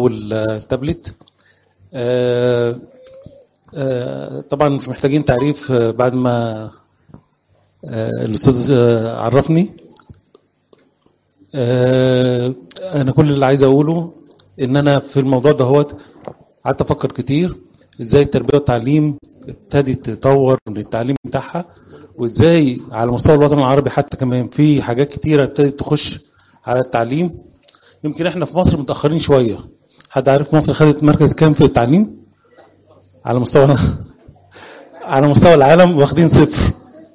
والتابلت آه، آه، طبعا مش محتاجين تعريف آه، بعد ما آه، الاستاذ آه، عرفني آه، انا كل اللي عايز اقوله ان انا في الموضوع ده هوت قعدت افكر كتير ازاي التربيه والتعليم ابتدت تطور من التعليم بتاعها وازاي على مستوى الوطن العربي حتى كمان في حاجات كتيره ابتدت تخش على التعليم يمكن احنا في مصر متاخرين شويه حد عارف مصر خدت مركز كام في التعليم على مستوى على مستوى العالم واخدين صفر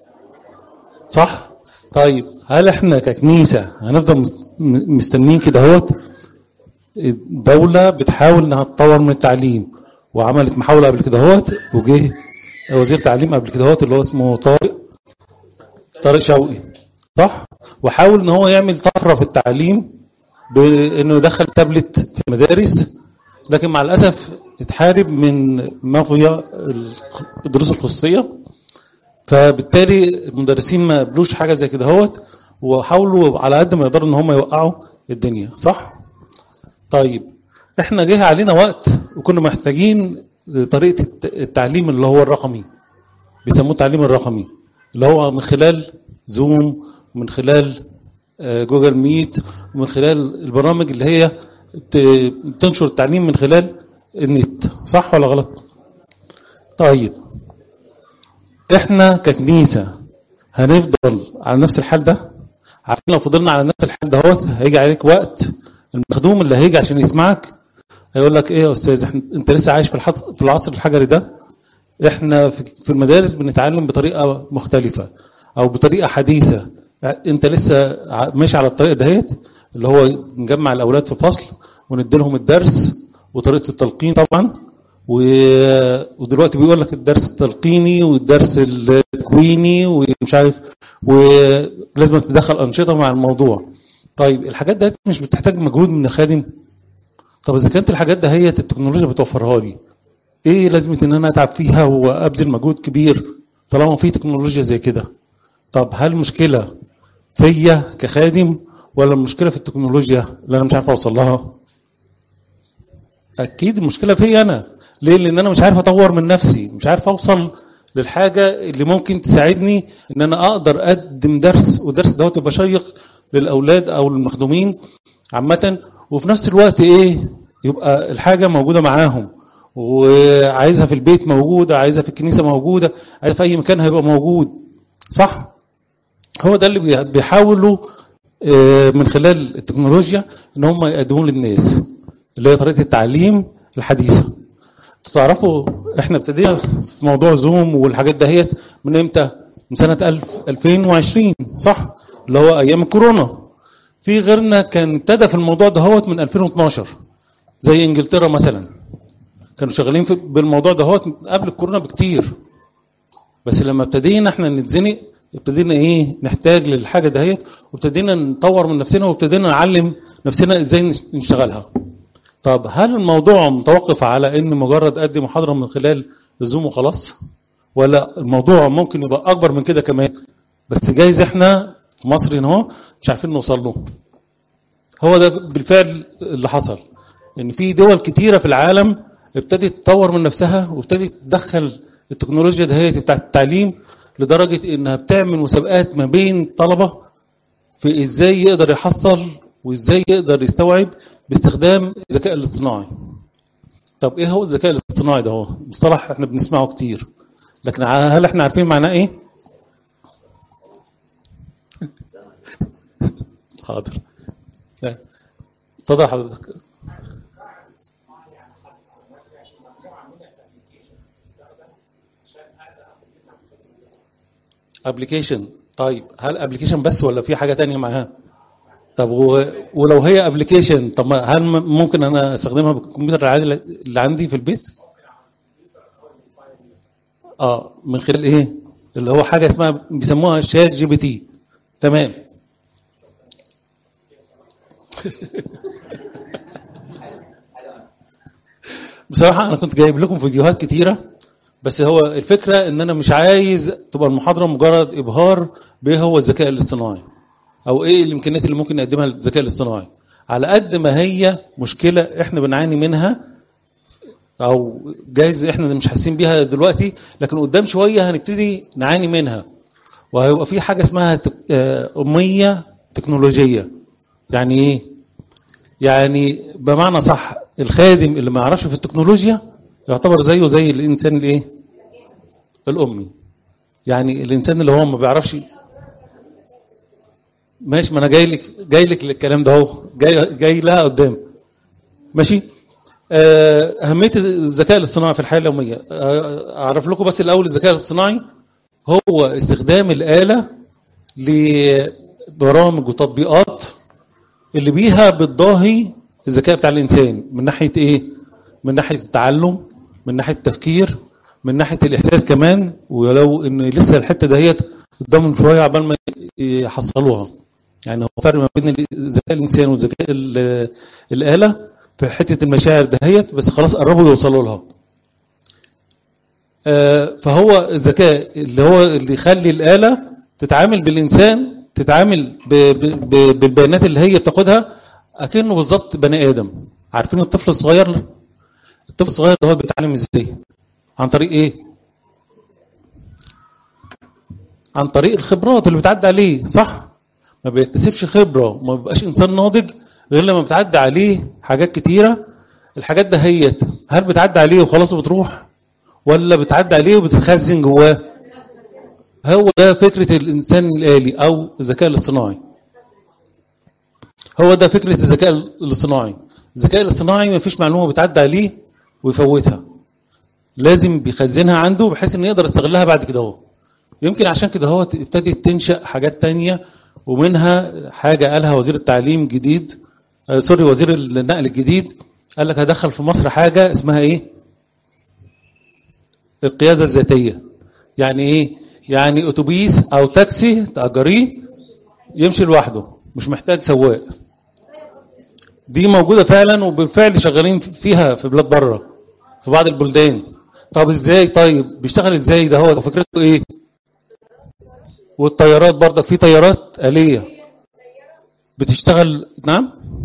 صح طيب هل احنا ككنيسه هنفضل مس- م- مستنيين كده اهوت الدوله بتحاول انها تطور من التعليم وعملت محاوله قبل كده اهوت وجه وزير تعليم قبل كده اهوت اللي هو اسمه طارق طارق شوقي صح وحاول ان هو يعمل طفره في التعليم بانه يدخل تابلت في المدارس لكن مع الاسف اتحارب من مافيا الدروس الخصوصيه فبالتالي المدرسين ما قبلوش حاجه زي كده اهوت وحاولوا على قد ما يقدروا ان هم يوقعوا الدنيا صح طيب احنا جه علينا وقت وكنا محتاجين طريقه الت- التعليم اللي هو الرقمي بيسموه التعليم الرقمي اللي هو من خلال زوم ومن خلال آه، جوجل ميت ومن خلال البرامج اللي هي بت- بتنشر التعليم من خلال النت صح ولا غلط طيب احنا ككنيسه هنفضل على نفس الحال ده عارفين لو فضلنا على نفس الحال دهوت هيجي عليك وقت المخدوم اللي هيجي عشان يسمعك هيقول لك ايه يا استاذ احنا انت لسه عايش في الحص... في العصر الحجري ده احنا في في المدارس بنتعلم بطريقه مختلفه او بطريقه حديثه انت لسه ع- ماشي على الطريقه دهيت اللي هو نجمع الاولاد في فصل وندي لهم الدرس وطريقه التلقين طبعا و- ودلوقتي بيقول لك الدرس التلقيني والدرس التكويني ومش عارف ولازم تدخل انشطه مع الموضوع طيب الحاجات دي مش بتحتاج مجهود من الخادم طب اذا كانت الحاجات دهيت التكنولوجيا بتوفرها لي ايه لازمه ان انا اتعب فيها وابذل مجهود كبير طالما في تكنولوجيا زي كده طب هل المشكله فيا كخادم ولا المشكله في التكنولوجيا اللي انا مش عارف اوصل لها اكيد المشكله فيا انا ليه لان انا مش عارف اطور من نفسي مش عارف اوصل للحاجه اللي ممكن تساعدني ان انا اقدر اقدم درس والدرس دوت يبقى شيق للاولاد او المخدومين عامه وفي نفس الوقت ايه يبقى الحاجه موجوده معاهم وعايزها في البيت موجوده عايزها في الكنيسه موجوده عايزها في اي مكان هيبقى موجود صح هو ده اللي بي- بيحاولوا آه، من خلال التكنولوجيا ان هم يقدموه للناس اللي هي طريقه التعليم الحديثه تعرفوا احنا ابتدينا في موضوع زوم والحاجات دهيت من امتى من سنه 1000 2020 صح اللي هو ايام الكورونا في غيرنا كان ابتدى في الموضوع دهوت من 2012 زي انجلترا مثلا كانوا شغالين في بالموضوع دهوت قبل الكورونا بكتير بس لما ابتدينا احنا نتزنق ابتدينا ايه نحتاج للحاجه دهيت وابتدينا نطور من نفسنا وابتدينا نعلم نفسنا ازاي نش- نشتغلها طب هل الموضوع متوقف على ان مجرد ادي محاضره من خلال الزوم وخلاص ولا الموضوع ممكن يبقى اكبر من كده كمان بس جايز احنا في مصر هنا اهو مش عارفين نوصل له هو ده بالفعل اللي حصل ان في دول كتيره في العالم ابتدت تطور من نفسها وابتدت تدخل التكنولوجيا دهيت بتاعت التعليم لدرجه انها بتعمل مسابقات ما بين طلبه في ازاي يقدر يحصل وازاي يقدر يستوعب باستخدام الذكاء الاصطناعي طب ايه هو الذكاء الاصطناعي ده هو مصطلح احنا بنسمعه كتير لكن هل احنا عارفين معناه ايه حاضر لا. اتفضل حضرتك ابلكيشن طيب هل ابلكيشن بس ولا في حاجه تانية معاها طب و... ولو هي ابلكيشن طب ما هل م- ممكن انا استخدمها بالكمبيوتر العادي اللي عندي في البيت اه من خلال ايه اللي هو حاجه اسمها بيسموها شات جي بي تي تمام بصراحه انا كنت جايب لكم فيديوهات كتيره بس هو الفكره ان انا مش عايز تبقى المحاضره مجرد ابهار بايه هو الذكاء الاصطناعي او ايه الامكانيات اللي ممكن يقدمها الذكاء الاصطناعي على قد ما هي مشكله احنا بنعاني منها او جايز احنا مش حاسين بيها دلوقتي لكن قدام شويه هنبتدي نعاني منها وهيبقى في حاجه اسمها تك- آه، اميه تكنولوجيه يعني ايه يعني بمعنى صح الخادم اللي ما يعرفش في التكنولوجيا يعتبر زيه زي الانسان الايه الامي يعني الانسان اللي هو ما بيعرفش ماشي ما انا جاي لك جاي لك للكلام ده اهو جاي جاي لها قدام ماشي آه، اهميه الذكاء الاصطناعي في الحياه اليوميه آه، اعرف لكم بس الاول الذكاء الاصطناعي هو استخدام الاله لبرامج وتطبيقات اللي بيها بتضاهي الذكاء بتاع الانسان من ناحيه ايه من ناحيه التعلم من ناحيه التفكير من ناحيه الاحساس كمان ولو ان لسه الحته دهيت قدامهم شويه عبال ما يحصلوها يعني هو فرق ما بين ذكاء الانسان وذكاء ال- الاله في حته المشاعر دهيت بس خلاص قربوا يوصلوا لها آه، فهو الذكاء اللي هو اللي يخلي الاله تتعامل بالانسان تتعامل ب- ب- ب- بالبيانات اللي هي بتاخدها اكنه بالظبط بني ادم عارفين الطفل الصغير الطفل الصغير ده هو بيتعلم ازاي عن طريق ايه عن طريق الخبرات اللي بتعدي عليه صح ما بيكتسبش خبره وما بيبقاش انسان ناضج غير لما بتعدي عليه حاجات كتيره الحاجات دهيت هل بتعدي عليه وخلاص وبتروح ولا بتعدي عليه وبتتخزن جواه هو ده فكره الانسان الالي او الذكاء الاصطناعي هو ده فكره الذكاء الاصطناعي الذكاء الاصطناعي ما فيش معلومه بتعدي عليه ويفوتها لازم بيخزنها عنده بحيث انه يقدر يستغلها بعد كده هو يمكن عشان كده هو ابتدت تنشا حاجات تانية ومنها حاجه قالها وزير التعليم جديد آه سوري وزير النقل الجديد قال لك هدخل في مصر حاجه اسمها ايه القياده الذاتيه يعني ايه يعني اتوبيس او تاكسي تاجريه يمشي لوحده مش محتاج سواق دي موجوده فعلا وبالفعل شغالين فيها في بلاد بره في بعض البلدان طب ازاي طيب بيشتغل ازاي ده هو فكرته ايه والطيارات برضك في طيارات آلية بتشتغل نعم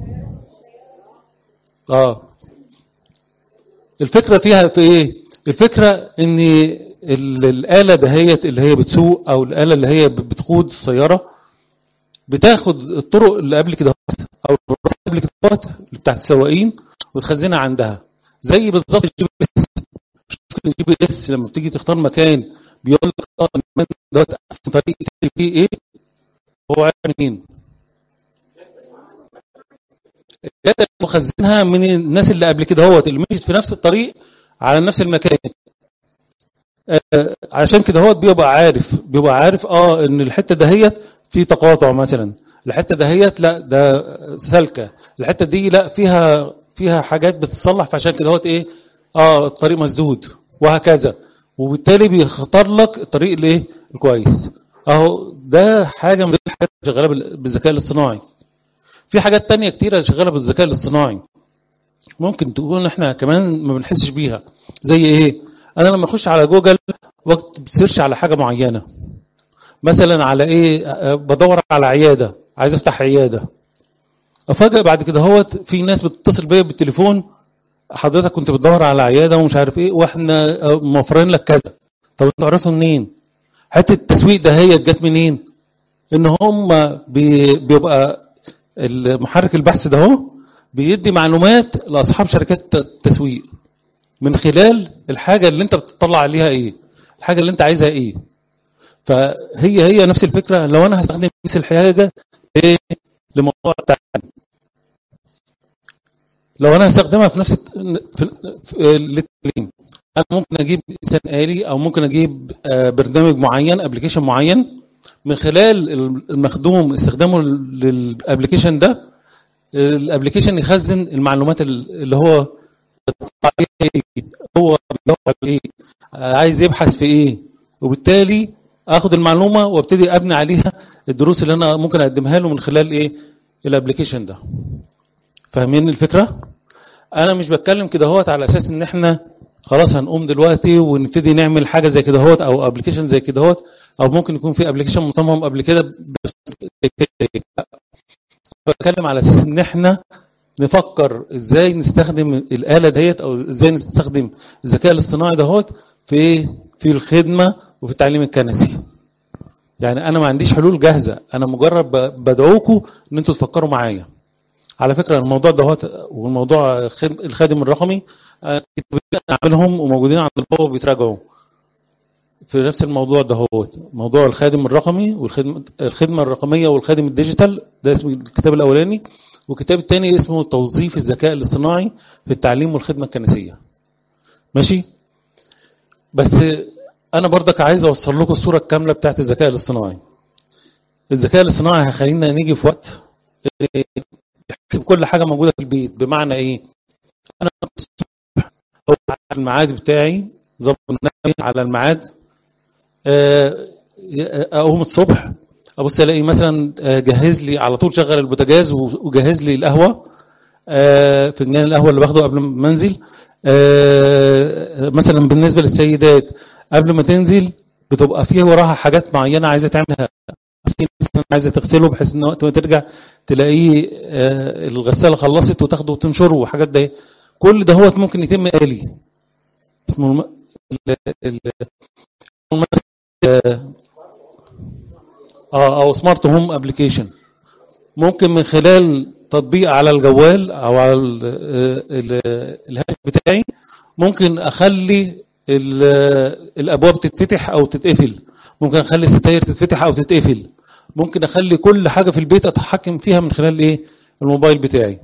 اه الفكرة فيها في ايه الفكرة ان ال- الآلة دهيت اللي هي بتسوق او الآلة اللي هي بتقود السيارة بتاخد الطرق اللي قبل كده او الخبرات اللي قبل كده اللي بتاعت السواقين وتخزنها عندها زي بالظبط الجي بي اس الجي بي اس لما بتيجي تختار مكان بيقول لك اه المكان دوت احسن طريق تمشي فيه ايه هو عارف مين الداتا مخزنها من الناس اللي قبل كده هوت اللي مشيت في نفس الطريق على نفس المكان آه عشان كده هوت بيبقى عارف بيبقى عارف اه ان الحته دهيت في تقاطع مثلا الحته دهيت لا ده سالكه الحته دي لا فيها فيها حاجات بتتصلح فعشان كده هوت ايه اه الطريق مسدود وهكذا وبالتالي بيختار لك الطريق الايه الكويس اهو ده حاجه من الحاجات اللي شغاله بال- بالذكاء الاصطناعي في حاجات تانية كتيرة شغالة بالذكاء الاصطناعي ممكن تكون احنا كمان ما بنحسش بيها زي ايه انا لما اخش على جوجل وقت بسيرش على حاجة معينة مثلا على ايه أه، بدور على عيادة عايز افتح عيادة افاجئ بعد كده هوت في ناس بتتصل بيا بالتليفون حضرتك كنت بتدور على عيادة ومش عارف ايه واحنا أه، موفرين لك كذا طب انتوا عرفتوا منين حته التسويق ده هي جت منين ان هم بي- بيبقى المحرك البحث ده هو بيدي معلومات لاصحاب شركات التسويق من خلال الحاجه اللي انت بتطلع عليها ايه الحاجه اللي انت عايزها ايه فهي هي نفس الفكره لو انا هستخدم نفس الحاجه ايه لموضوع التعليم لو انا هستخدمها في نفس في في التعليم انا ممكن اجيب انسان آلي او ممكن اجيب آه، برنامج معين ابلكيشن معين من خلال المخدوم استخدامه للابلكيشن ده الابلكيشن يخزن المعلومات اللي هو عليها إيه، هو بيدور على ايه عايز يبحث في ايه وبالتالي اخد المعلومه وابتدي ابني عليها الدروس اللي انا ممكن اقدمها له من خلال ايه الابلكيشن ده فاهمين الفكره انا مش بتكلم كده هوت على اساس ان احنا خلاص هنقوم دلوقتي ونبتدي نعمل حاجه زي كده هوت او ابلكيشن زي كده هوت او ممكن يكون في ابلكيشن مصمم قبل كده بس بتكلم على اساس ان احنا نفكر ازاي نستخدم الاله ديت او ازاي نستخدم الذكاء الاصطناعي دهوت في ايه في الخدمه وفي التعليم الكنسي يعني انا ما عنديش حلول جاهزه انا مجرد ب- بدعوكم ان انتوا تفكروا معايا على فكره الموضوع دهوت والموضوع خد- الخادم الرقمي آه، كتابين اعملهم وموجودين عند البابا بيتراجعوا في نفس الموضوع دهوت موضوع الخادم الرقمي والخدمه الخدمه الرقميه والخادم الديجيتال ده اسم الكتاب الاولاني والكتاب الثاني اسمه توظيف الذكاء الاصطناعي في التعليم والخدمه الكنسيه ماشي بس انا برضك عايز اوصل لكم الصوره الكامله بتاعت الذكاء الاصطناعي الذكاء الاصطناعي هيخلينا نيجي في وقت إيه، يحسب كل حاجه موجوده في البيت بمعنى ايه انا الصبح هو على الميعاد بتاعي ظبط نفسي على الميعاد آه، اقوم الصبح ابص الاقي مثلا آه، جهز لي على طول شغل البوتاجاز وجهز لي القهوه آه، فنجان القهوه اللي باخده قبل ما انزل آه، مثلا بالنسبه للسيدات قبل ما تنزل بتبقى فيه وراها حاجات معينه عايزه تعملها مثلا عايزه تغسله بحيث ان وقت ما ترجع تلاقيه آه، الغساله خلصت وتاخده وتنشره وحاجات ده كل ده هو ممكن يتم آلي اسمه الم... ال... ال... ال... اه او سمارت هوم ابلكيشن ممكن من خلال تطبيق على الجوال او على ال- ال- الهاتف بتاعي ممكن اخلي ال- الابواب تتفتح او تتقفل ممكن اخلي الستاير تتفتح او تتقفل ممكن اخلي كل حاجه في البيت اتحكم فيها من خلال ايه الموبايل بتاعي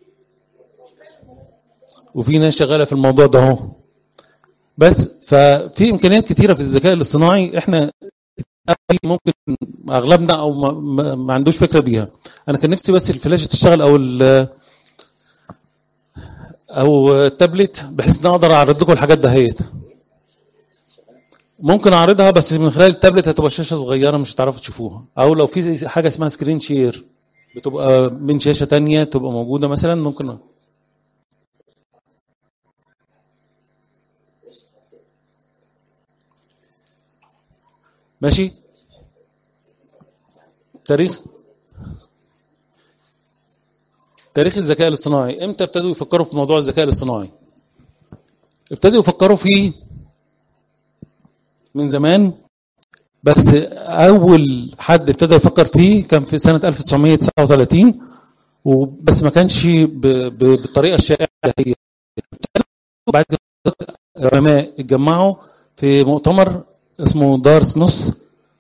وفي ناس شغاله في الموضوع ده اهو بس ففي امكانيات كتيره في الذكاء الاصطناعي احنا ممكن اغلبنا او ما, ما- ما عندوش فكره بيها انا كان نفسي بس الفلاشه تشتغل او ال- او التابلت بحيث ان اقدر اعرض لكم الحاجات دهيت ممكن اعرضها بس من خلال التابلت هتبقى شاشه صغيره مش هتعرفوا تشوفوها او لو في زي حاجه اسمها سكرين شير بتبقى من شاشه تانية تبقى موجوده مثلا ممكن ماشي تاريخ تاريخ الذكاء الاصطناعي امتى ابتدوا يفكروا في موضوع الذكاء الاصطناعي ابتدوا يفكروا فيه من زمان بس اول حد ابتدى يفكر فيه كان في سنه 1939 وبس ما كانش ب- ب- بالطريقه الشائعه هي بعد كده علماء اتجمعوا في مؤتمر اسمه دار سموث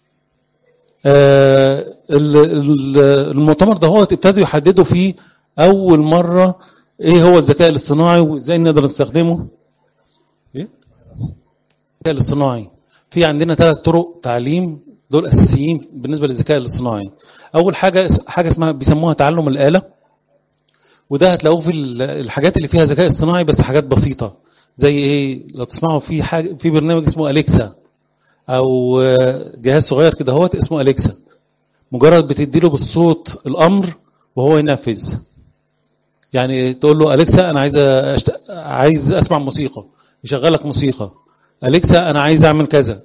آه، ال- ال- المؤتمر ده هو ابتدوا يحددوا فيه اول مره ايه هو الذكاء الاصطناعي وازاي نقدر نستخدمه ايه الذكاء الاصطناعي في عندنا ثلاث طرق تعليم دول اساسيين بالنسبه للذكاء الاصطناعي اول حاجه حاجه اسمها بيسموها تعلم الاله وده هتلاقوه في ال- الحاجات اللي فيها ذكاء اصطناعي بس حاجات بسيطه زي ايه لو تسمعوا في حاجه في برنامج اسمه اليكسا او آه، جهاز صغير كده هو اسمه اليكسا مجرد بتدي له بالصوت الامر وهو ينفذ يعني تقول له اليكسا انا عايز أشت... عايز اسمع موسيقى يشغل لك موسيقى اليكسا انا عايز اعمل كذا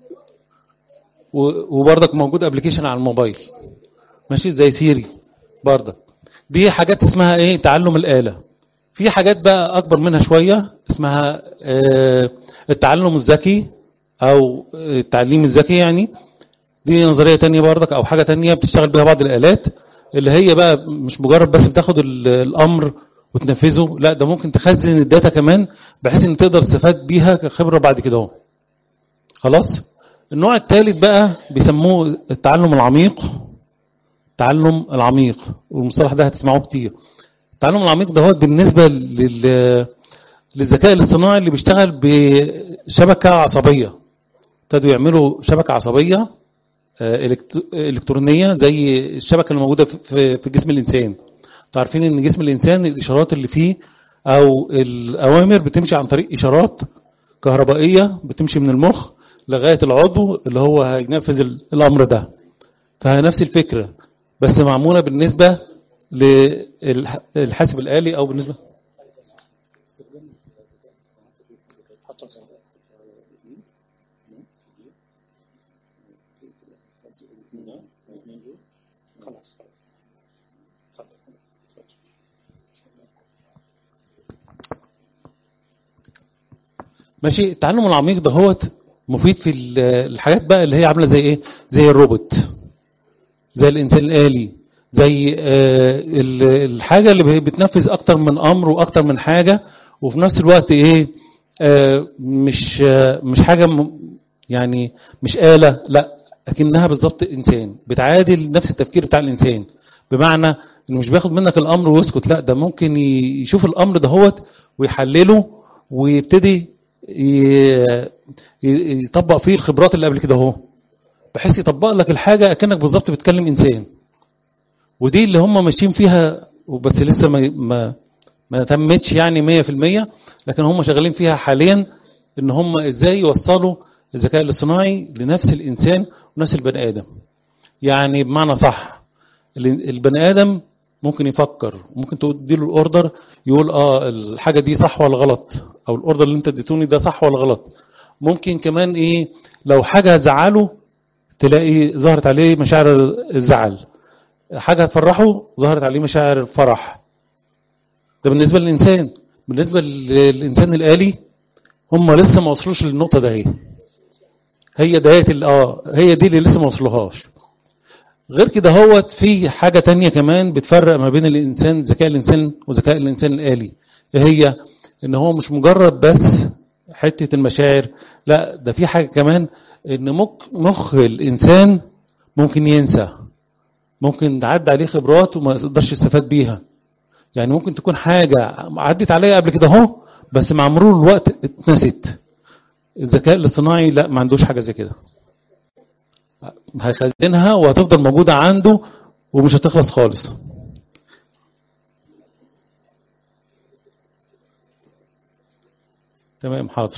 و- وبرضك موجود ابلكيشن على الموبايل ماشي زي سيري برضك دي حاجات اسمها ايه تعلم الآلة في حاجات بقى اكبر منها شوية اسمها آه، التعلم الذكي او التعليم الذكي يعني دي نظرية تانية برضك او حاجة تانية بتشتغل بها بعض الآلات اللي هي بقى مش مجرد بس بتاخد ال- الامر وتنفذه لا ده ممكن تخزن الداتا كمان بحيث ان تقدر تستفاد بيها كخبرة بعد كده اهو خلاص النوع الثالث بقى بيسموه التعلم العميق التعلم العميق والمصطلح ده هتسمعوه كتير التعلم العميق ده هو بالنسبة لل للذكاء الاصطناعي اللي بيشتغل بشبكة عصبية ابتدوا يعملوا شبكة عصبية آه، إلكتro- إلكترونية زي الشبكة اللي موجودة في- في في جسم الإنسان انتوا عارفين إن جسم الإنسان الإشارات اللي فيه أو الأوامر بتمشي عن طريق إشارات كهربائية بتمشي من المخ لغاية العضو اللي هو هينفذ ال- الأمر ده فنفس الفكرة بس معمولة بالنسبة للحاسب الآلي أو بالنسبة خلاص اتفضل ماشي التعلم العميق ده هو مفيد في ال- الحاجات بقى اللي هي عامله زي ايه زي الروبوت زي الانسان الالي زي آه، ال- الحاجه اللي بتنفذ اكتر من امر واكتر من حاجه وفي نفس الوقت ايه آه، مش آه، مش حاجه م- يعني مش آلة لا لكنها بالظبط انسان بتعادل نفس التفكير بتاع الانسان بمعنى انه مش بياخد منك الامر ويسكت لا ده ممكن ي- يشوف الامر دهوت ويحلله ويبتدي ي- ي- يطبق فيه الخبرات اللي قبل كده اهو بحيث يطبق لك الحاجه اكنك بالظبط بتكلم انسان ودي اللي هم ماشيين فيها وبس لسه ما ما ما تمتش يعني 100% لكن هم شغالين فيها حاليا ان هم ازاي يوصلوا الذكاء الاصطناعي لنفس الانسان ونفس البني ادم يعني بمعنى صح ال- البني ادم ممكن يفكر ممكن تديله الاوردر يقول اه الحاجه دي صح ولا غلط او الاوردر اللي انت اديتوني ده صح ولا غلط ممكن كمان ايه لو حاجه هتزعله تلاقي ظهرت عليه مشاعر الزعل حاجه هتفرحه ظهرت عليه مشاعر الفرح ده بالنسبه للانسان بالنسبه للانسان الالي هم لسه ما وصلوش للنقطه دهي هي دهيت ال- اه هي دي اللي لسه ما وصلوهاش غير كده هوت في حاجه تانية كمان بتفرق ما بين الانسان ذكاء الانسان وذكاء الانسان الالي إيه هي ان هو مش مجرد بس حته المشاعر لا ده في حاجه كمان ان مخ مخ الانسان ممكن ينسى ممكن تعدي عليه خبرات وما يقدرش يستفاد بيها يعني ممكن تكون حاجه عدت عليا قبل كده اهو بس مع مرور الوقت اتنست الذكاء الاصطناعي لا ما عندوش حاجه زي كده هيخزنها وهتفضل موجوده عنده ومش هتخلص خالص تمام حاضر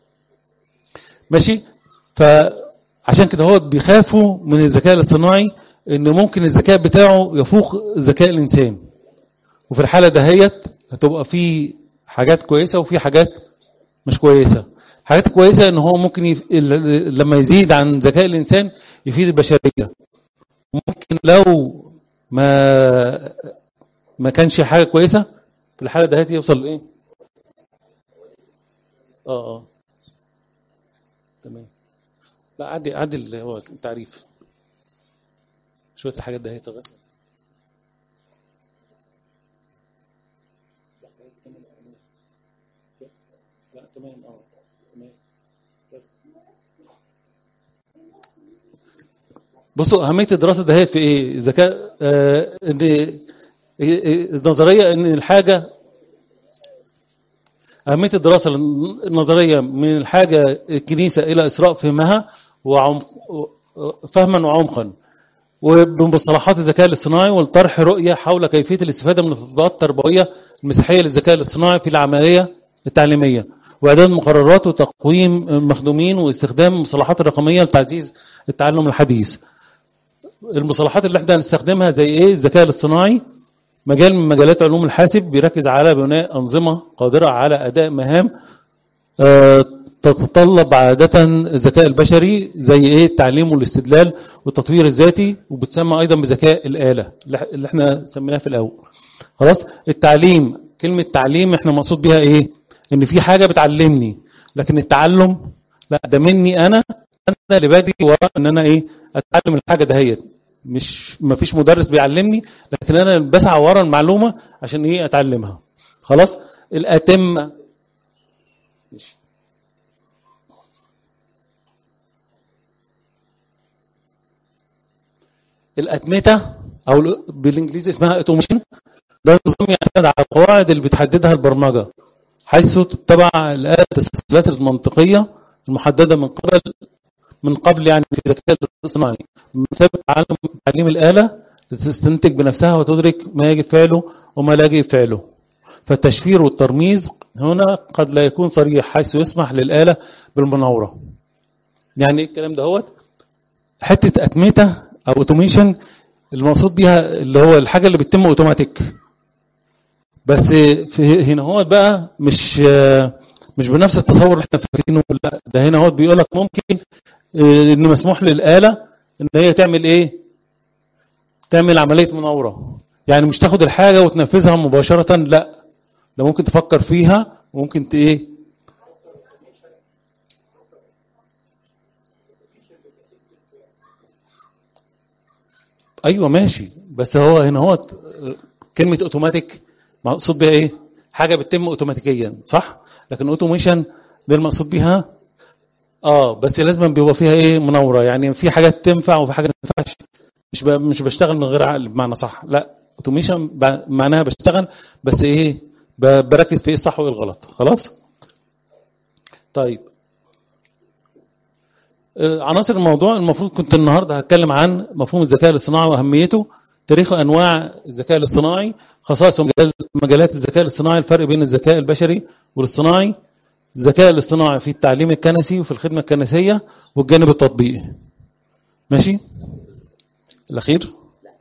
ماشي فعشان كده هو بيخافوا من الذكاء الاصطناعي ان ممكن الذكاء بتاعه يفوق ذكاء الانسان وفي الحاله دهيت هتبقى في حاجات كويسه وفي حاجات مش كويسه حاجات كويسه ان هو ممكن يف... ال- لما يزيد عن ذكاء الانسان يفيد البشريه ممكن لو ما ما كانش حاجه كويسه في الحاله دهيت يوصل لايه اه اه تمام لا عدي عدي اللي هو التعريف شويه الحاجات دهيت تغير لا تمام اه تمام بس بصوا أهمية الدراسة دهيت في إيه؟ الذكاء آه إن النظرية إن الحاجة أهمية الدراسة النظرية من الحاجة الكنيسة إلى إسراء فهمها وعمق فهما وعمقا وبمصطلحات الذكاء الاصطناعي والطرح رؤية حول كيفية الاستفادة من التطبيقات التربوية المسيحية للذكاء الاصطناعي في العملية التعليمية وإعداد مقررات وتقويم مخدومين واستخدام المصطلحات الرقمية لتعزيز التعلم الحديث المصطلحات اللي احنا هنستخدمها زي ايه الذكاء الاصطناعي مجال من مجالات علوم الحاسب بيركز على بناء أنظمة قادرة على أداء مهام آه، تتطلب عادة الذكاء البشري زي ايه التعليم والاستدلال والتطوير الذاتي وبتسمى ايضا بذكاء الآلة اللي احنا سميناه في الأول خلاص التعليم كلمة تعليم احنا مقصود بيها ايه ان في حاجة بتعلمني لكن التعلم لا ده مني انا انا اللي باجي ورا ان انا ايه اتعلم الحاجة دهيت مش ما فيش مدرس بيعلمني لكن انا بسعى ورا المعلومة عشان ايه اتعلمها خلاص الاتمة ماشي الأتمتة أو بالإنجليزي اسمها أوتوميشن ده نظام يعتمد على القواعد اللي بتحددها البرمجة حيث تتبع الآلة التسلسلات المنطقية المحددة من قبل من قبل يعني في الذكاء الاصطناعي بمثابة تعلم تعليم الآلة لتستنتج بنفسها وتدرك ما يجب فعله وما لا يجب فعله فالتشفير والترميز هنا قد لا يكون صريح حيث يسمح للآلة بالمناورة يعني ايه الكلام ده هوت حتة أتمتة أو أوتوميشن المقصود بيها اللي هو الحاجة اللي بتتم أوتوماتيك بس في هنا هو بقى مش مش بنفس التصور اللي احنا فاكرينه لا ده هنا هو بيقول لك ممكن ان مسموح للآلة ان هي تعمل ايه تعمل عملية مناورة يعني مش تاخد الحاجة وتنفذها مباشرة لا ده ممكن تفكر فيها وممكن ت ايه ايوه ماشي بس هو هنا هو كلمه اوتوماتيك مقصود بيها ايه حاجه بتتم اوتوماتيكيا صح لكن اوتوميشن ده المقصود بيها اه بس لازم بيبقى فيها ايه منوره يعني في حاجات تنفع وفي حاجات ما تنفعش مش ب... مش بشتغل من غير عقل بمعنى صح لا اوتوميشن ب... معناها بشتغل بس ايه ب... بركز في ايه الصح وايه الغلط خلاص طيب آه، عناصر الموضوع المفروض كنت النهارده هتكلم عن مفهوم الذكاء الاصطناعي واهميته تاريخ انواع الذكاء الاصطناعي خصائص ومجال- مجالات الذكاء الاصطناعي الفرق بين الذكاء البشري والاصطناعي الذكاء الاصطناعي في التعليم الكنسي وفي الخدمه الكنسيه والجانب التطبيقي ماشي الاخير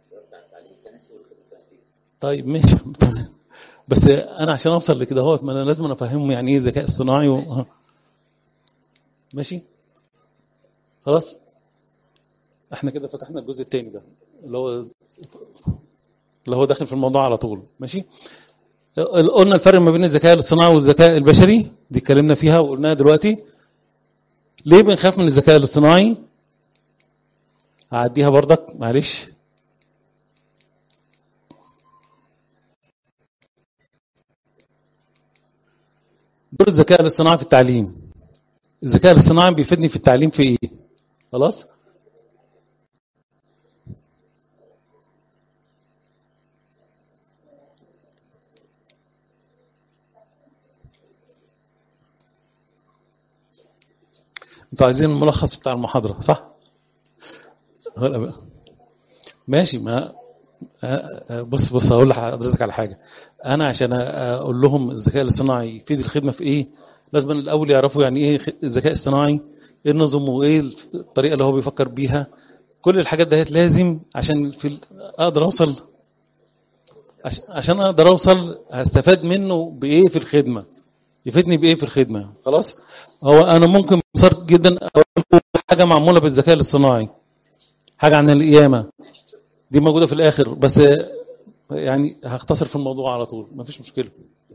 طيب ماشي تمام بس انا عشان اوصل لكده هو ما انا لازم أنا افهمهم يعني ايه ذكاء اصطناعي و... ها. ماشي خلاص احنا كده فتحنا الجزء الثاني ده اللي هو اللي هو داخل في الموضوع على طول ماشي قلنا الفرق ما بين الذكاء الاصطناعي والذكاء البشري دي اتكلمنا فيها وقلناها دلوقتي ليه بنخاف من الذكاء الاصطناعي هعديها برضك معلش دور الذكاء الاصطناعي في التعليم الذكاء الاصطناعي بيفيدني في التعليم في ايه خلاص انتوا عايزين الملخص بتاع المحاضرة صح؟ هلا بقى. ماشي ما بص بص هقول لحضرتك على حاجة أنا عشان أقول لهم الذكاء الاصطناعي يفيد الخدمة في إيه؟ لازم الأول يعرفوا يعني إيه الذكاء الاصطناعي؟ إيه النظم وإيه الطريقة اللي هو بيفكر بيها؟ كل الحاجات دهيت لازم عشان في ال- أقدر أوصل عش- عشان أقدر أوصل هستفاد منه بإيه في الخدمة؟ يفيدني بايه في الخدمه خلاص هو انا ممكن ببساطه جدا اقول لكم حاجه معموله بالذكاء الاصطناعي حاجه عن القيامه دي موجوده في الاخر بس يعني هختصر في الموضوع على طول مفيش مشكله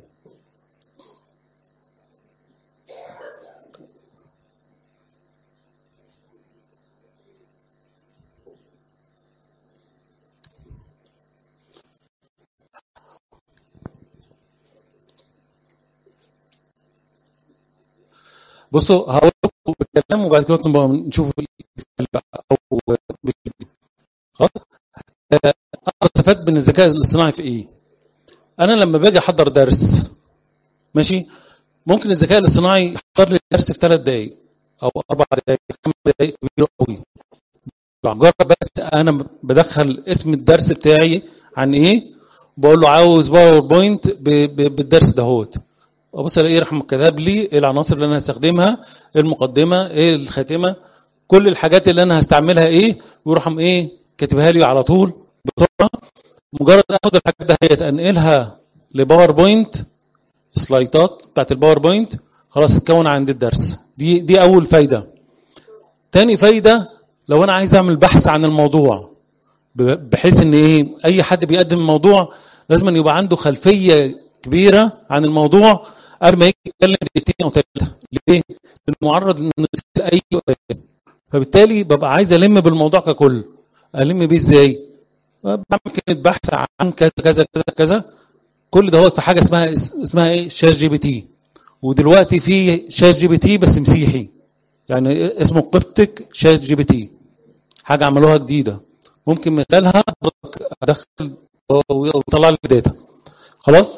بصوا هقول لكم بالكلام وبعد كده نبقى نشوف ال- او بال- خلاص آه، اقدر استفاد من الذكاء الاصطناعي في ايه؟ انا لما باجي احضر درس ماشي ممكن الذكاء الاصطناعي يحضر لي الدرس في ثلاث دقائق او اربع دقائق خمس دقائق كبير قوي مجرد بس انا بدخل اسم الدرس بتاعي عن ايه بقول له عاوز باوربوينت ب- ب- بالدرس دهوت وابص الاقيه راح كتب لي ايه العناصر اللي انا هستخدمها ايه المقدمه ايه الخاتمه كل الحاجات اللي انا هستعملها ايه ويروح قام ايه كاتبها لي على طول بسرعه مجرد اخد الحاجات دهيت انقلها لباوربوينت سلايدات بتاعت الباوربوينت خلاص اتكون عندي الدرس دي دي اول فايده تاني فايده لو انا عايز اعمل بحث عن الموضوع ب- بحيث ان ايه اي حد بيقدم الموضوع لازم أن يبقى عنده خلفيه كبيره عن الموضوع قبل ما يجي يتكلم دقيقتين او ثلاثه ليه؟ لانه معرض انه يسأل اي سؤال فبالتالي ببقى عايز الم بالموضوع ككل الم بيه ازاي؟ بعمل كلمه بحث عن كذا كذا كذا كذا كل ده هو في حاجه اسمها اسمها ايه؟ شات جي بي تي ودلوقتي في شات جي بي تي بس مسيحي يعني اسمه قبتك شات جي بي تي حاجه عملوها جديده ممكن من خلالها ادخل ويطلع لي داتا خلاص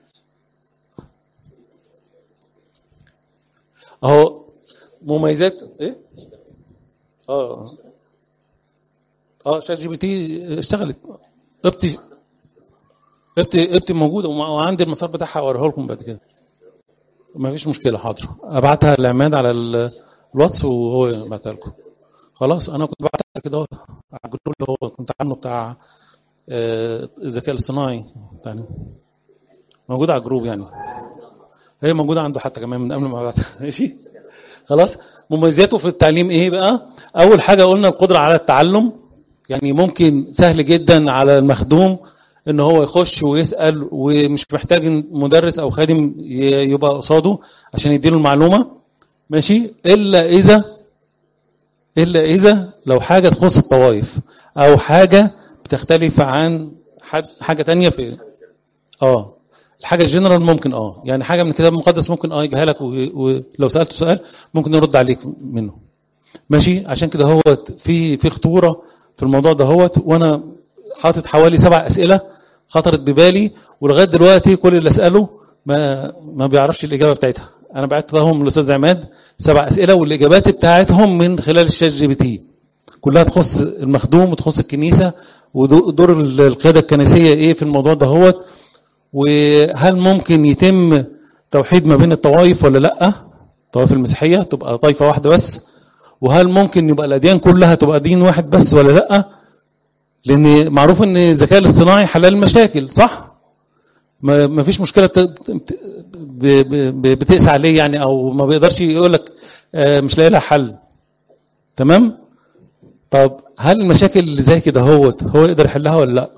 اهو مميزات ايه اه اه شات جي بي تي اشتغلت ابتي ابتي ابتي موجوده ومع- وعندي المسار بتاعها اوريه لكم بعد كده ما فيش مشكله حاضر ابعتها لعماد على ال- الواتس وهو يبعتها لكم خلاص انا كنت بعتها كده على الجروب اللي هو كنت عامله بتاع آه، الذكاء الاصطناعي يعني موجوده على الجروب يعني هي موجوده عنده حتى كمان من قبل ما ابعتها ماشي خلاص مميزاته في التعليم ايه بقى اول حاجه قلنا القدره على التعلم يعني ممكن سهل جدا على المخدوم ان هو يخش ويسال ومش محتاج مدرس او خادم ي- يبقى قصاده عشان يديله المعلومه ماشي الا اذا الا اذا لو حاجه تخص الطوائف او حاجه بتختلف عن حد حاجه تانية في اه الحاجه الجنرال ممكن اه يعني حاجه من الكتاب المقدس ممكن اه يجيبها لك و- ولو سالته سؤال ممكن يرد عليك منه ماشي عشان كده هو في في خطوره في الموضوع ده هوت وانا حاطط حوالي سبع اسئله خطرت ببالي ولغايه دلوقتي كل اللي اساله ما ما بيعرفش الاجابه بتاعتها انا بعت لهم الاستاذ عماد سبع اسئله والاجابات بتاعتهم من خلال الشات جي بي تي كلها تخص المخدوم وتخص الكنيسه ودور القياده الكنسيه ايه في الموضوع ده هوت وهل ممكن يتم توحيد ما بين الطوائف ولا لا الطوائف المسيحيه تبقى طائفه واحده بس وهل ممكن يبقى الاديان كلها تبقى دين واحد بس ولا لا لان معروف ان الذكاء الاصطناعي حلال المشاكل صح ما ما فيش مشكله بت- بت- ب- ب- بتقسى عليه يعني او ما بيقدرش يقول لك آه، مش لاقي لها حل تمام طب هل المشاكل اللي زي كده هوت هو يقدر يحلها ولا لا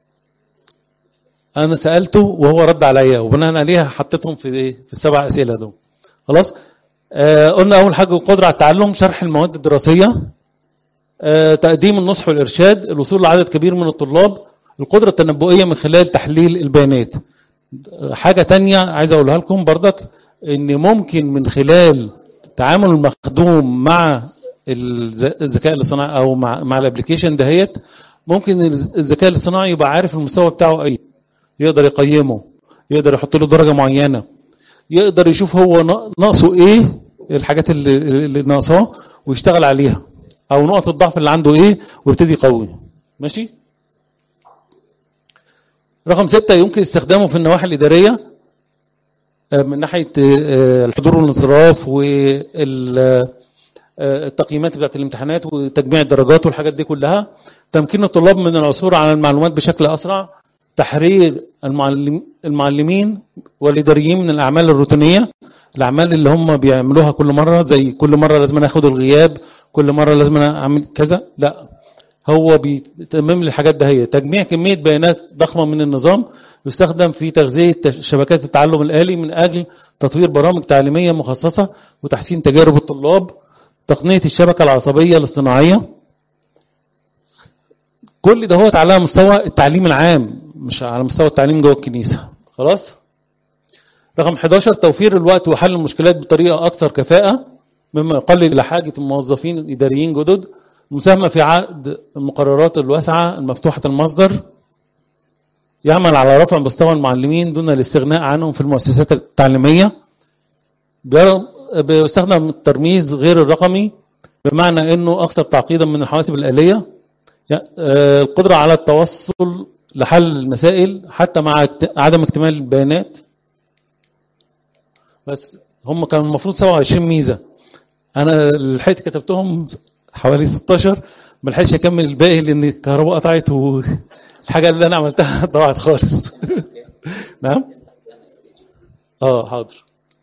انا سالته وهو رد عليا وبناء عليها حطيتهم في ايه في السبع اسئله دول خلاص آه قلنا اول حاجه القدره على التعلم شرح المواد الدراسيه آه تقديم النصح والارشاد الوصول لعدد كبير من الطلاب القدره التنبؤيه من خلال تحليل البيانات آه، حاجه تانية عايز اقولها لكم برضك ان ممكن من خلال تعامل المخدوم مع الذ- الذكاء الاصطناعي او مع مع الابلكيشن دهيت ممكن الز- الذكاء الاصطناعي يبقى عارف المستوى بتاعه ايه يقدر يقيمه يقدر يحط له درجه معينه يقدر يشوف هو نا- ناقصه ايه الحاجات اللي, اللي ناقصاه ويشتغل عليها او نقط الضعف اللي عنده ايه ويبتدي يقوي ماشي رقم ستة يمكن استخدامه في النواحي الإدارية آه، من ناحية آه، الحضور والانصراف والتقييمات بتاعت الامتحانات وتجميع الدرجات والحاجات دي كلها تمكين الطلاب من العثور على المعلومات بشكل أسرع تحرير المعلم المعلمين والإداريين من الأعمال الروتينية الأعمال اللي هم بيعملوها كل مرة زي كل مرة لازم أنا أخد الغياب كل مرة لازم أنا أعمل كذا لا هو بيتمم لي الحاجات ده هي تجميع كمية بيانات ضخمة من النظام يستخدم في تغذية تش- شبكات التعلم الآلي من أجل تطوير برامج تعليمية مخصصة وتحسين تجارب الطلاب تقنية الشبكة العصبية الاصطناعية كل ده هو على مستوى التعليم العام مش على مستوى التعليم جوه الكنيسة خلاص رقم 11 توفير الوقت وحل المشكلات بطريقة أكثر كفاءة مما يقلل إلى حاجة الموظفين الإداريين جدد مساهمة في عقد المقررات الواسعة المفتوحة المصدر يعمل على رفع مستوى المعلمين دون الاستغناء عنهم في المؤسسات التعليمية بير- بيستخدم الترميز غير الرقمي بمعنى أنه أكثر تعقيدا من الحواسب الآلية يع- آه، القدرة على التوصل لحل المسائل حتى مع الت- عدم اكتمال البيانات بس هم كانوا المفروض 27 ميزة أنا لحقت كتبتهم حوالي 16 ما لحقتش أكمل الباقي لأن الكهرباء قطعت والحاجة اللي أنا عملتها ضاعت خالص نعم اه حاضر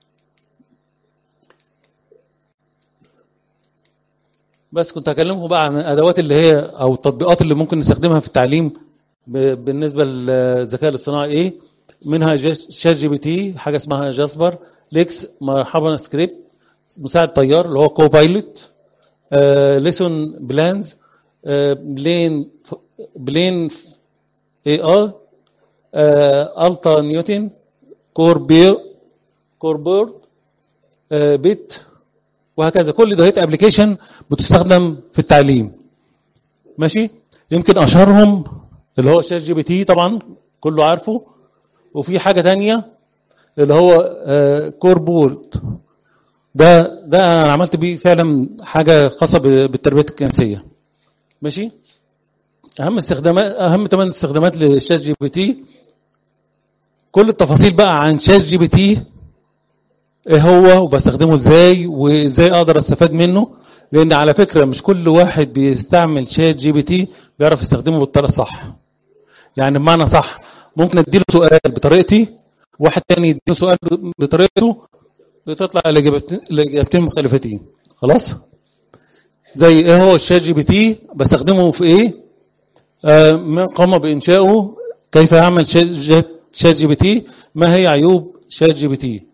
بس كنت هكلمكم بقى عن الادوات اللي هي او التطبيقات اللي ممكن نستخدمها في التعليم ب- بالنسبه للذكاء الاصطناعي ايه منها جاش- شات جي بي تي حاجه اسمها جاسبر ليكس مرحبا سكريبت مساعد طيار اللي هو كو بايلوت ليسون بلانز بلين بلين اي ار التا نيوتن كوربير كوربورد آه، بيت وهكذا كل ده ابلكيشن بتستخدم في التعليم ماشي يمكن اشهرهم اللي هو شات جي بي تي طبعا كله عارفه وفي حاجه تانية اللي هو آه، كوربورد ده ده انا عملت بيه فعلا حاجه خاصه ب- بالتربيه الكنسيه ماشي اهم استخدامات اهم ثمان استخدامات للشات جي بي تي كل التفاصيل بقى عن شات جي بي تي ايه هو وبستخدمه ازاي وازاي اقدر استفاد منه لان على فكره مش كل واحد بيستعمل شات جي بي تي بيعرف يستخدمه بالطريقه الصح يعني بمعنى صح ممكن اديله سؤال بطريقتي واحد تاني يديله سؤال بطريقته بتطلع الاجابتين الاجابتين مختلفتين خلاص زي ايه هو الشات جي بي تي بستخدمه في ايه آه من قام بانشائه كيف يعمل شات جات- شات جي بي تي ما هي عيوب شات جي بي تي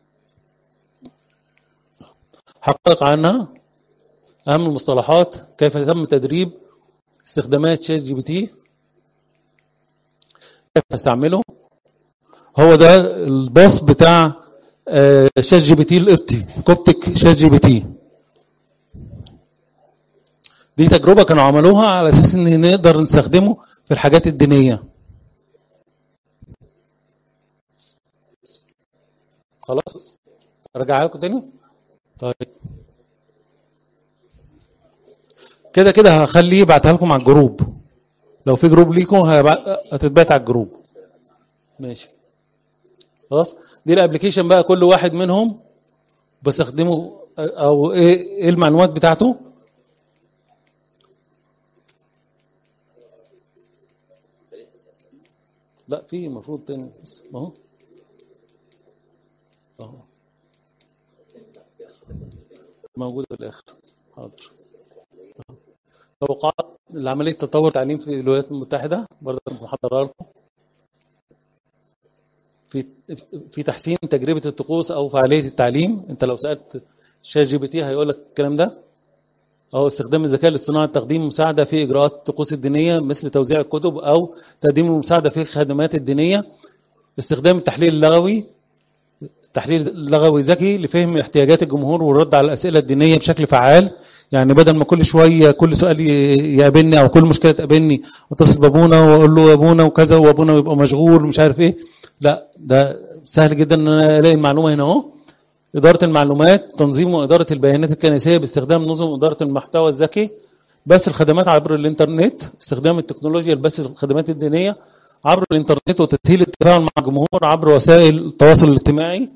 حقق عنها أهم المصطلحات كيف تم تدريب استخدامات شات جي بي تي خايف استعمله هو ده الباص بتاع آه، شات جي بي تي القبطي كوبتك شات جي بي تي دي تجربه كانوا عملوها على اساس ان نقدر نستخدمه في الحاجات الدينيه خلاص ارجع لكم تاني طيب كده كده هخليه يبعتها لكم على الجروب لو في جروب ليكم هيبع- هتتبعت على الجروب ماشي خلاص دي الابلكيشن بقى كل واحد منهم بستخدمه او ايه ايه المعلومات بتاعته لا في المفروض تاني بس اهو اهو موجود في الاخر حاضر توقعات لعمليه تطور التعليم في الولايات المتحده برضه محضرها لكم في في تحسين تجربه الطقوس او فعاليه التعليم انت لو سالت شات جي بي تي هيقول لك الكلام ده او استخدام الذكاء الاصطناعي لتقديم مساعده في اجراءات الطقوس الدينيه مثل توزيع الكتب او تقديم المساعده في الخدمات الدينيه استخدام التحليل اللغوي تحليل لغوي ذكي لفهم احتياجات الجمهور والرد على الاسئله الدينيه بشكل فعال يعني بدل ما كل شويه كل سؤال ي- يقابلني او كل مشكله تقابلني اتصل بابونا واقول له يا ابونا وكذا وابونا يبقى مشغول ومش عارف ايه لا ده سهل جدا ان انا الاقي المعلومه هنا اهو اداره المعلومات تنظيم واداره البيانات الكنسيه باستخدام نظم اداره المحتوى الذكي بث الخدمات عبر الانترنت استخدام التكنولوجيا لبث الخدمات الدينيه عبر الانترنت وتسهيل التفاعل مع الجمهور عبر وسائل التواصل الاجتماعي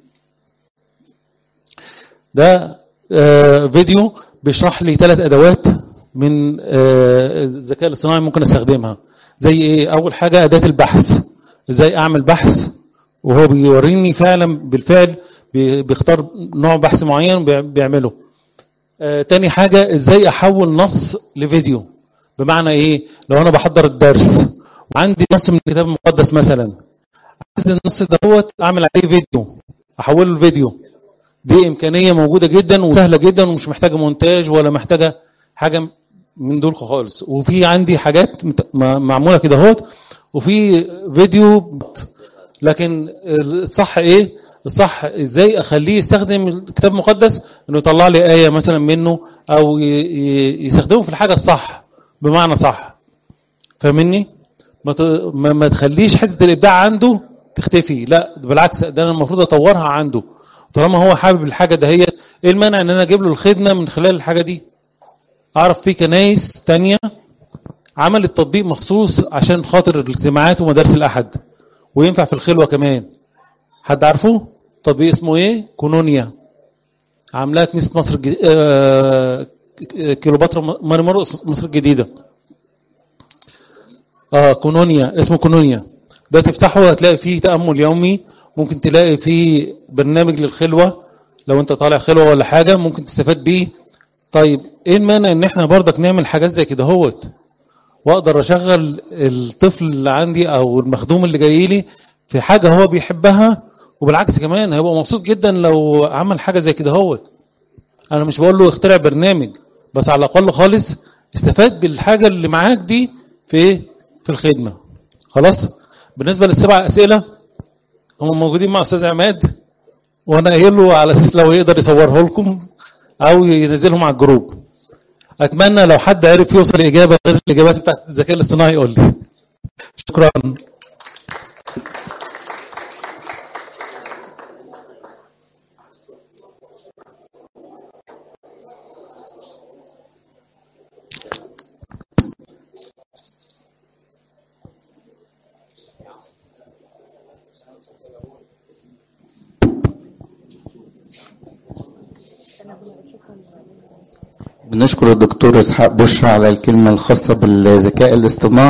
ده آه، فيديو بيشرح لي ثلاث ادوات من آه، الذكاء الاصطناعي ممكن استخدمها زي ايه اول حاجه اداه البحث ازاي اعمل بحث وهو بيوريني فعلا بالفعل بي- بيختار نوع بحث معين وبيع- بيعمله آه، تاني حاجه ازاي احول نص لفيديو بمعنى ايه لو انا بحضر الدرس وعندي نص من الكتاب المقدس مثلا عايز النص دوت اعمل عليه فيديو احوله لفيديو دي امكانيه موجوده جدا وسهله جدا ومش محتاجه مونتاج ولا محتاجه حاجه من دول خالص وفي عندي حاجات مت- م- معموله كده اهوت وفي فيديو بط. لكن الصح ايه الصح ازاي اخليه يستخدم الكتاب المقدس انه يطلع لي ايه مثلا منه او ي- ي- يستخدمه في الحاجه الصح بمعنى صح فاهمني ما ت- ما ما تخليش حته الابداع عنده تختفي لا بالعكس ده انا المفروض اطورها عنده طالما هو حابب الحاجه دهيت ايه المانع ان انا اجيب له الخدمه من خلال الحاجه دي اعرف في كنايس تانية عملت تطبيق مخصوص عشان خاطر الاجتماعات ومدارس الاحد وينفع في الخلوه كمان حد عارفه تطبيق اسمه ايه كونونيا عاملاه كنيسه مصر الجديدة آه كيلوباترا ماري مرقس مصر الجديده اه كونونيا اسمه كونونيا ده تفتحه هتلاقي فيه تأمل يومي ممكن تلاقي فيه برنامج للخلوة لو انت طالع خلوة ولا حاجة ممكن تستفاد بيه طيب ايه المانع ان احنا برضك نعمل حاجات زي كده هوت واقدر اشغل الطفل اللي عندي او المخدوم اللي جاي لي في حاجة هو بيحبها وبالعكس كمان هيبقى مبسوط جدا لو عمل حاجة زي كده هوت انا مش بقول له اخترع برنامج بس على الاقل خالص استفاد بالحاجة اللي معاك دي في ايه في الخدمة خلاص بالنسبة للسبع أسئلة هم موجودين مع أستاذ عماد وأنا قايل له على أساس لو يقدر يصوره لكم أو ينزلهم على الجروب أتمنى لو حد عرف يوصل لإجابة غير الإجابات بتاعت الذكاء الاصطناعي يقول لي شكرا بنشكر الدكتور اسحاق بشرى على الكلمة الخاصة بالذكاء الاصطناعي